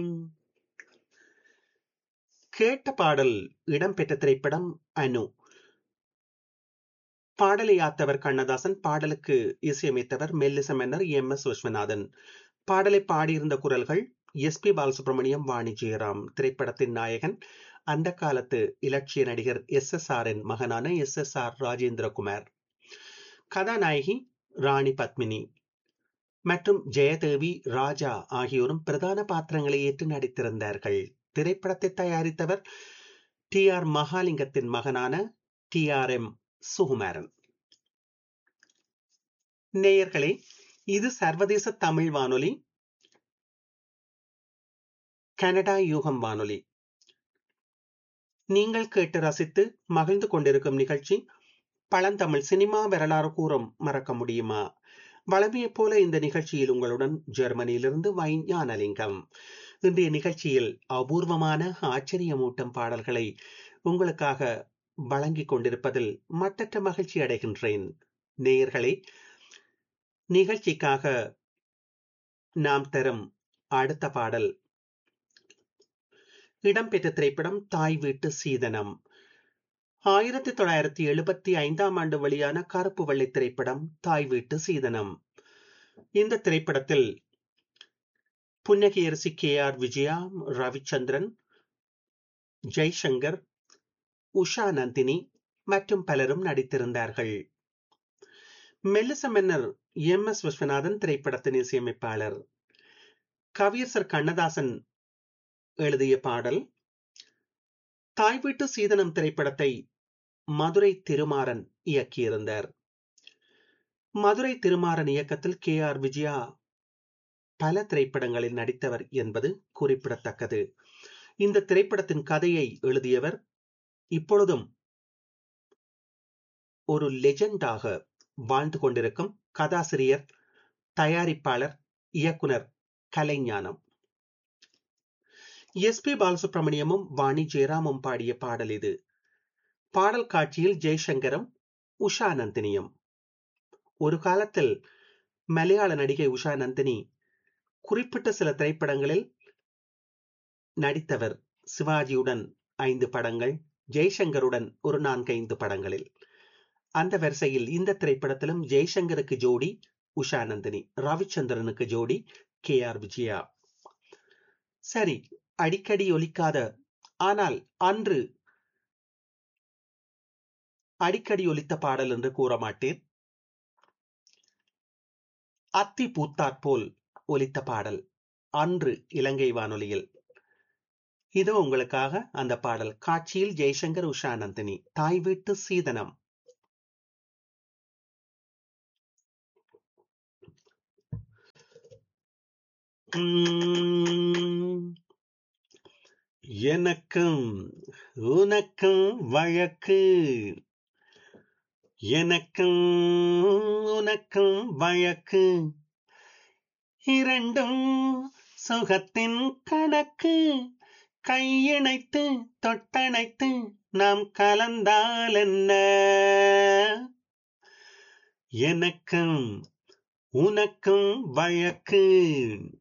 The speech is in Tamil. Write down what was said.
கேட்ட பாடல் இடம்பெற்ற திரைப்படம் அனு பாடலை ஆத்தவர் கண்ணதாசன் பாடலுக்கு இசையமைத்தவர் மெல்லிச மன்னர் எம் எஸ் விஸ்வநாதன் பாடலை பாடியிருந்த குரல்கள் எஸ் பி பாலசுப்ரமணியம் வாணி ஜெயராம் திரைப்படத்தின் நாயகன் அந்த காலத்து இலட்சிய நடிகர் எஸ் எஸ் ஆரின் மகனான எஸ் எஸ் ஆர் ராஜேந்திரகுமார் கதாநாயகி ராணி பத்மினி மற்றும் ஜெயதேவி ராஜா ஆகியோரும் பிரதான பாத்திரங்களை ஏற்று நடித்திருந்தார்கள் திரைப்படத்தை தயாரித்தவர் டி ஆர் மகாலிங்கத்தின் மகனான டி ஆர் எம் சுகுமாரன் நேயர்களே இது சர்வதேச தமிழ் வானொலி கனடா யூகம் வானொலி நீங்கள் கேட்டு ரசித்து மகிழ்ந்து கொண்டிருக்கும் நிகழ்ச்சி பழந்தமிழ் சினிமா வரலாறு கூறும் மறக்க முடியுமா வளமையைப் போல இந்த நிகழ்ச்சியில் உங்களுடன் ஜெர்மனியிலிருந்து வைஞானலிங்கம் இன்றைய நிகழ்ச்சியில் அபூர்வமான ஆச்சரியமூட்டும் பாடல்களை உங்களுக்காக வழங்கிக் கொண்டிருப்பதில் மட்டற்ற மகிழ்ச்சி அடைகின்றேன் நேயர்களே நிகழ்ச்சிக்காக நாம் தரும் அடுத்த பாடல் இடம்பெற்ற திரைப்படம் தாய் வீட்டு சீதனம் ஆயிரத்தி தொள்ளாயிரத்தி எழுபத்தி ஐந்தாம் ஆண்டு வெளியான கருப்பு வெள்ளை திரைப்படம் தாய் வீட்டு சீதனம் இந்த திரைப்படத்தில் புன்னகையரசி கே ஆர் விஜயா ரவிச்சந்திரன் ஜெய்சங்கர் உஷா நந்தினி மற்றும் பலரும் நடித்திருந்தார்கள் மெல்லிச மன்னர் எம் எஸ் விஸ்வநாதன் திரைப்படத்தின் இசையமைப்பாளர் கவியரசர் கண்ணதாசன் எழுதிய பாடல் தாய் வீட்டு சீதனம் திரைப்படத்தை மதுரை திருமாறன் இயக்கியிருந்தார் மதுரை திருமாறன் இயக்கத்தில் கே ஆர் விஜயா பல திரைப்படங்களில் நடித்தவர் என்பது குறிப்பிடத்தக்கது இந்த திரைப்படத்தின் கதையை எழுதியவர் இப்பொழுதும் ஒரு லெஜெண்டாக வாழ்ந்து கொண்டிருக்கும் கதாசிரியர் தயாரிப்பாளர் இயக்குனர் கலைஞானம் எஸ் பி பாலசுப்ரமணியமும் வாணி ஜெயராமும் பாடிய பாடல் இது பாடல் காட்சியில் ஜெய்சங்கரும் உஷா நந்தினியும் ஒரு காலத்தில் மலையாள நடிகை உஷா நந்தினி குறிப்பிட்ட சில திரைப்படங்களில் நடித்தவர் சிவாஜியுடன் ஐந்து படங்கள் ஜெய்சங்கருடன் ஒரு நான்கைந்து படங்களில் அந்த வரிசையில் இந்த திரைப்படத்திலும் ஜெய்சங்கருக்கு ஜோடி உஷா நந்தினி ரவிச்சந்திரனுக்கு ஜோடி கே ஆர் விஜயா சரி அடிக்கடி ஒலிக்காத ஆனால் அன்று அடிக்கடி ஒலித்த பாடல் என்று கூற மாட்டேன் அத்தி பூத்தாற்போல் ஒலித்த பாடல் அன்று இலங்கை வானொலியில் இதோ உங்களுக்காக அந்த பாடல் காட்சியில் ஜெய்சங்கர் உஷா நந்தினி தாய் வீட்டு சீதனம் எனக்கும் உனக்கும் வழக்கு எனக்கும் உனக்கும் வழக்கு இரண்டும் சுகத்தின் கணக்கு கையிணைத்து தொட்டணைத்து நாம் கலந்தால் என்ன எனக்கும் உனக்கும் வழக்கு